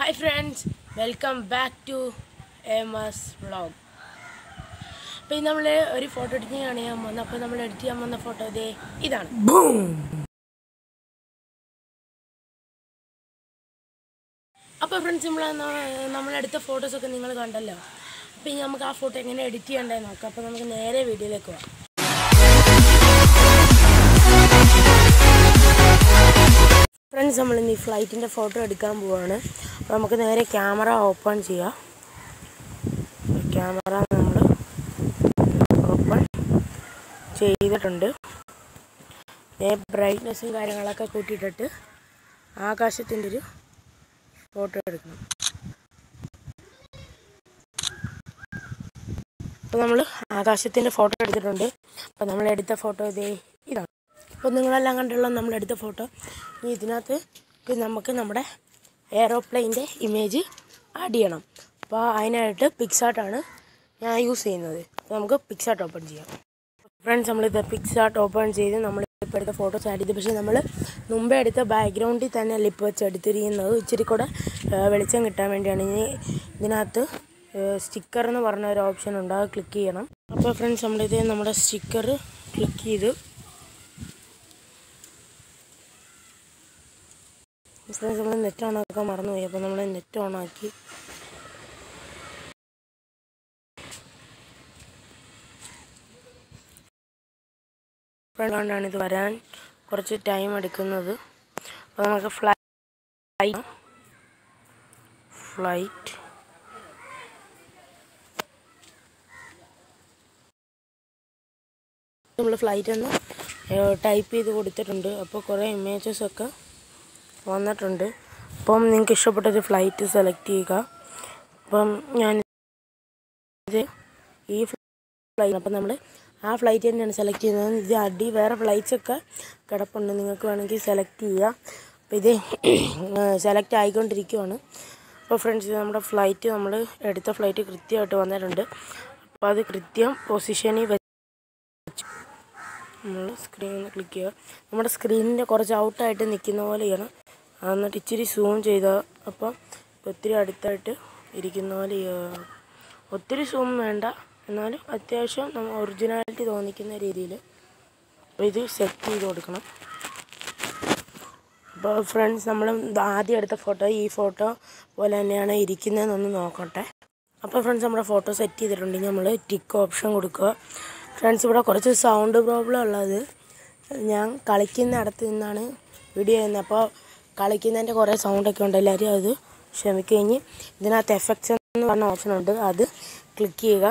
Hi friends welcome back to M S vlog അപ്പോൾ ഇന്ന് നമ്മൾ ഒരു ഫോട്ടോ എഡിറ്റിംഗ് ആണ് ചെയ്യാൻ വന്നത് അപ്പോൾ നമ്മൾ എഡിറ്റ് ചെയ്യാൻ വന്ന ഫോട്ടോ ഇതേ ഇതാണ് അപ്പോൾ ഫ്രണ്ട്സ് നമ്മൾ നമ്മളെടുത്ത ഫോട്ടോസൊക്കെ നിങ്ങൾ കണ്ടല്ലോ അപ്പോൾ ഇനി നമുക്ക് ആ ഫോട്ടോ എങ്ങനെ എഡിറ്റ് ചെയ്യണ്ടേ നോക്കാം അപ്പോൾ നമുക്ക് നേരെ വീഡിയോയിലേക്ക് പോകാം ഫ്രണ്ട്സ് നമ്മൾ ഇന്ന് ഈ ഫ്ലൈറ്റിൻ്റെ ഫോട്ടോ എടുക്കാൻ പോവാണ് അപ്പോൾ നമുക്ക് നേരെ ക്യാമറ ഓപ്പൺ ചെയ്യാം ക്യാമറ നമ്മൾ ഓപ്പൺ ചെയ്തിട്ടുണ്ട് ബ്രൈറ്റ്നെസ്സും കാര്യങ്ങളൊക്കെ കൂട്ടിയിട്ടിട്ട് ആകാശത്തിൻ്റെ ഒരു ഫോട്ടോ എടുക്കണം അപ്പോൾ നമ്മൾ ആകാശത്തിൻ്റെ ഫോട്ടോ എടുത്തിട്ടുണ്ട് അപ്പോൾ നമ്മൾ എടുത്ത ഫോട്ടോ ഇതേ ഇതാണ് അപ്പോൾ നിങ്ങളെല്ലാം കണ്ടുള്ള നമ്മൾ എടുത്ത ഫോട്ടോ ഇനി ഇതിനകത്ത് ഇപ്പം നമുക്ക് നമ്മുടെ എയറോപ്ലെയിൻ്റെ ഇമേജ് ആഡ് ചെയ്യണം അപ്പോൾ അതിനായിട്ട് പിക്സാർട്ടാണ് ഞാൻ യൂസ് ചെയ്യുന്നത് അപ്പോൾ നമുക്ക് പിക്സാർട്ട് ഓപ്പൺ ചെയ്യാം ഫ്രണ്ട്സ് നമ്മളിത് പിക്സാർട്ട് ഓപ്പൺ ചെയ്ത് നമ്മൾ ഇപ്പോൾ എടുത്ത ഫോട്ടോസ് ആഡ് ചെയ്ത് പക്ഷേ നമ്മൾ മുമ്പേ എടുത്ത ബാക്ക്ഗ്രൗണ്ടിൽ തന്നെ അല്ല ഇപ്പോൾ വെച്ച് എടുത്തിരിക്കുന്നത് ഇച്ചിരി കൂടെ ആ, വെളിച്ചം കിട്ടാൻ വേണ്ടിയാണ് ഇനി ഇതിനകത്ത് സ്റ്റിക്കർ എന്ന് പറഞ്ഞ ഒരു ഓപ്ഷൻ ഉണ്ട് അത് ക്ലിക്ക് ചെയ്യണം അപ്പോൾ ഫ്രണ്ട്സ് നമ്മളിത് നമ്മുടെ സ്റ്റിക്കർ ക്ലിക്ക് ചെയ്ത് ഫ്രണ്ട്സ് നമ്മൾ നെറ്റ് ഓൺ ആക്കാൻ മറന്നുപോയി അപ്പോൾ നമ്മൾ നെറ്റ് ഓൺ ആക്കി ഫ്രണ്ടാണ് ഇത് വരാൻ കുറച്ച് ടൈം എടുക്കുന്നത് അപ്പോൾ നമുക്ക് ഫ്ലൈറ്റ് ഫ്ലൈറ്റ് നമ്മൾ ഫ്ലൈറ്റ് എന്ന് ടൈപ്പ് ചെയ്ത് കൊടുത്തിട്ടുണ്ട് അപ്പോൾ കുറേ ഇമേജസ് ഒക്കെ വന്നിട്ടുണ്ട് അപ്പം നിങ്ങൾക്ക് ഇഷ്ടപ്പെട്ടൊരു ഫ്ലൈറ്റ് സെലക്ട് ചെയ്യുക അപ്പം ഞാൻ ഇത് ഈ ഫ്ലൈറ്റ് അപ്പം നമ്മൾ ആ ഫ്ലൈറ്റ് തന്നെയാണ് സെലക്ട് ചെയ്യുന്നത് ഇത് അടി വേറെ ഫ്ലൈറ്റ്സ് ഒക്കെ കിടപ്പുണ്ട് നിങ്ങൾക്ക് വേണമെങ്കിൽ സെലക്ട് ചെയ്യാം അപ്പോൾ ഇത് സെലക്ട് ആയിക്കൊണ്ടിരിക്കുവാണ് അപ്പോൾ ഫ്രണ്ട്സ് ഇത് നമ്മുടെ ഫ്ലൈറ്റ് നമ്മൾ എടുത്ത ഫ്ലൈറ്റ് കൃത്യമായിട്ട് വന്നിട്ടുണ്ട് അപ്പോൾ അത് കൃത്യം പൊസിഷനിൽ വെച്ച് നമ്മൾ സ്ക്രീനിൽ ക്ലിക്ക് ചെയ്യുക നമ്മുടെ സ്ക്രീനിൻ്റെ കുറച്ച് ഔട്ടായിട്ട് നിൽക്കുന്ന പോലെയാണ് എന്നിട്ട് ഇച്ചിരി സൂം ചെയ്താൽ അപ്പം ഒത്തിരി അടുത്തായിട്ട് ഇരിക്കുന്ന പോലെ ചെയ്യുക. ഒത്തിരി സൂം വേണ്ട എന്നാലും അത്യാവശ്യം നമ്മൾ ഒറിജിനാലിറ്റി തോന്നിക്കുന്ന രീതിയിൽ ഇത് സെറ്റ് ചെയ്ത് കൊടുക്കണം അപ്പോൾ ഫ്രണ്ട്സ് നമ്മൾ ആദ്യം എടുത്ത ഫോട്ടോ ഈ ഫോട്ടോ പോലെ തന്നെയാണ് ഇരിക്കുന്നതെന്നൊന്ന് നോക്കട്ടെ അപ്പോൾ ഫ്രണ്ട്സ് നമ്മുടെ ഫോട്ടോ സെറ്റ് ചെയ്തിട്ടുണ്ടെങ്കിൽ നമ്മൾ ടിക്ക് ഓപ്ഷൻ കൊടുക്കുക ഫ്രണ്ട്സ് ഇവിടെ കുറച്ച് സൗണ്ട് പ്രോബ്ലം ഉള്ളത് ഞാൻ കളിക്കുന്ന ഇടത്ത് നിന്നാണ് വീഡിയോ ചെയ്യുന്നത് അപ്പോൾ കളിക്കുന്നതിൻ്റെ കുറേ സൗണ്ടൊക്കെ ഉണ്ട് എല്ലാവരും അത് ക്ഷമിക്കഴിഞ്ഞ് ഇതിനകത്ത് എഫക്ട്സ് എന്ന് പറഞ്ഞ ഓപ്ഷൻ ഉണ്ട് അത് ക്ലിക്ക് ചെയ്യുക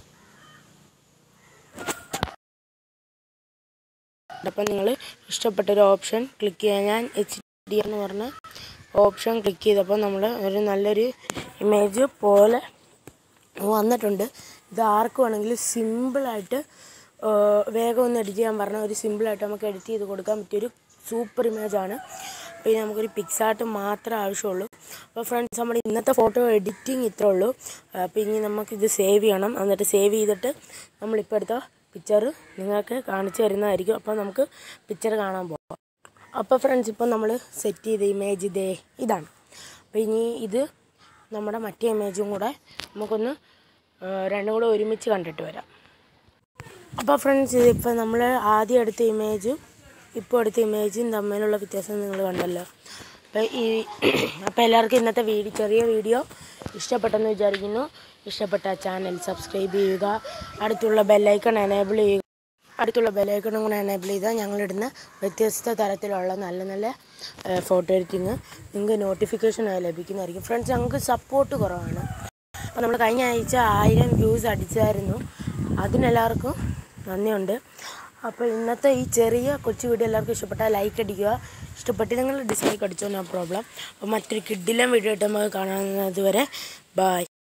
അപ്പം നിങ്ങൾ ഇഷ്ടപ്പെട്ടൊരു ഓപ്ഷൻ ക്ലിക്ക് ചെയ്യുക ഞാൻ എച്ച് ഡി എന്ന് പറഞ്ഞ ഓപ്ഷൻ ക്ലിക്ക് ചെയ്തപ്പോൾ നമ്മൾ ഒരു നല്ലൊരു ഇമേജ് പോലെ വന്നിട്ടുണ്ട് ഇത് ആർക്ക് വേണമെങ്കിലും സിമ്പിളായിട്ട് വേഗം ഒന്ന് എഡിറ്റ് ചെയ്യാൻ പറഞ്ഞാൽ ഒരു സിമ്പിളായിട്ട് നമുക്ക് എഡിറ്റ് ചെയ്ത് കൊടുക്കാൻ പറ്റിയൊരു സൂപ്പർ ഇമേജാണ് പിന്നെ നമുക്കൊരു പിക്സാർട്ട് മാത്രമേ ആവശ്യമുള്ളൂ അപ്പോൾ ഫ്രണ്ട്സ് നമ്മുടെ ഇന്നത്തെ ഫോട്ടോ എഡിറ്റിംഗ് ഇത്രേ ഉള്ളൂ അപ്പോൾ ഇനി നമുക്കിത് സേവ് ചെയ്യണം എന്നിട്ട് സേവ് ചെയ്തിട്ട് നമ്മളിപ്പോൾ എടുത്ത പിക്ചർ നിങ്ങൾക്ക് കാണിച്ചു തരുന്നതായിരിക്കും അപ്പോൾ നമുക്ക് പിക്ചർ കാണാൻ പോകാം അപ്പോൾ ഫ്രണ്ട്സ് ഇപ്പോൾ നമ്മൾ സെറ്റ് ചെയ്ത ഇമേജ് ഇതേ ഇതാണ് അപ്പോൾ ഇനി ഇത് നമ്മുടെ മറ്റേ ഇമേജും കൂടെ നമുക്കൊന്ന് ആ, രണ്ടും കൂടെ ഒരുമിച്ച് കണ്ടിട്ട് വരാം അപ്പോൾ ഫ്രണ്ട്സ് ഇതിപ്പോൾ നമ്മൾ ആദ്യം എടുത്ത ഇമേജും ഇപ്പോൾ എടുത്ത ഇമേജും തമ്മിലുള്ള വ്യത്യാസം നിങ്ങൾ കണ്ടല്ലോ അപ്പോൾ ഈ അപ്പോൾ എല്ലാവർക്കും ഇന്നത്തെ വീഡിയോ ചെറിയ വീഡിയോ ഇഷ്ടപ്പെട്ടെന്ന് വിചാരിക്കുന്നു ഇഷ്ടപ്പെട്ട ചാനൽ സബ്സ്ക്രൈബ് ചെയ്യുക അടുത്തുള്ള ബെല്ലൈക്കൺ എനേബിൾ ചെയ്യുക അടുത്തുള്ള ബെല്ലൈക്കണും കൂടെ എനേബിൾ ചെയ്താൽ ഞങ്ങളിടുന്ന വ്യത്യസ്ത തരത്തിലുള്ള നല്ല നല്ല ഫോട്ടോ എഡിറ്റിങ് നിങ്ങൾക്ക് നോട്ടിഫിക്കേഷൻ ലഭിക്കുന്നതായിരിക്കും ഫ്രണ്ട്സ് ഞങ്ങൾക്ക് സപ്പോർട്ട് കുറവാണ് അപ്പോൾ നമ്മൾ കഴിഞ്ഞ ആഴ്ച ആയിരം വ്യൂസ് അടിച്ചായിരുന്നു അതിനെല്ലാവർക്കും നന്ദിയുണ്ട് അപ്പോൾ ഇന്നത്തെ ഈ ചെറിയ കൊച്ചു വീഡിയോ എല്ലാവർക്കും ഇഷ്ടപ്പെട്ടാൽ ലൈക്ക് അടിക്കുക ഇഷ്ടപ്പെട്ടില്ലെങ്കിൽ ഡിസ്ലൈക്ക് അടിച്ചോ നോ പ്രോബ്ലം അപ്പോൾ മറ്റൊരു കിഡിലും വീഡിയോ ആയിട്ട് നമുക്ക് കാണാവുന്നത് വരെ ബായ്